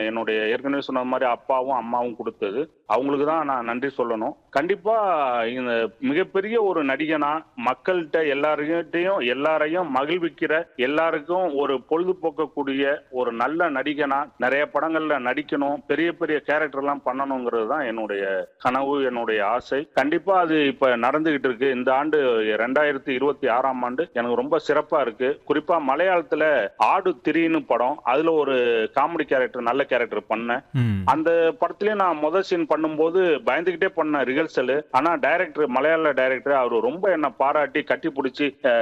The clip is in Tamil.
என்னுடைய ஏற்கனவே சொன்ன மாதிரி அப்பாவும் அம்மாவும் கொடுத்தது அவங்களுக்கு தான் நான் நன்றி சொல்லணும் கண்டிப்பா இந்த மிகப்பெரிய ஒரு நடிகனா மக்கள்கிட்ட எல்லார்கிட்டையும் எல்லாரையும் மகிழ்விக்கிற எல்லாருக்கும் ஒரு பொழுதுபோக்கக்கூடிய ஒரு நல்ல நடிகனா நிறைய படங்கள்ல நடிக்கணும் பெரிய பெரிய கேரக்டர் எல்லாம் பண்ணணுங்கிறது தான் என்னுடைய கனவு என்னுடைய ஆசை கண்டிப்பா அது இப்ப நடந்துகிட்டு இருக்கு இந்த ஆண்டு ரெண்டாயிரத்தி இருபத்தி ஆறாம் ஆண்டு எனக்கு ரொம்ப சிறப்பா இருக்கு குறிப்பா மலையாளத்துல ஆடு திரின்னு படம் அதுல ஒரு காமெடி கேரக்டர் நல்ல கேரக்டர் பண்ணேன் ம். அந்த படத்துலயும் நான் முதல் சீன் பண்ணும்போது பயந்துகிட்டே பண்ண ரிஹர்சல் ஆனா டைரக்டர் மலையாள டைரக்டர் அவர் ரொம்ப என்ன பாராட்டி கட்டி பிடிச்சி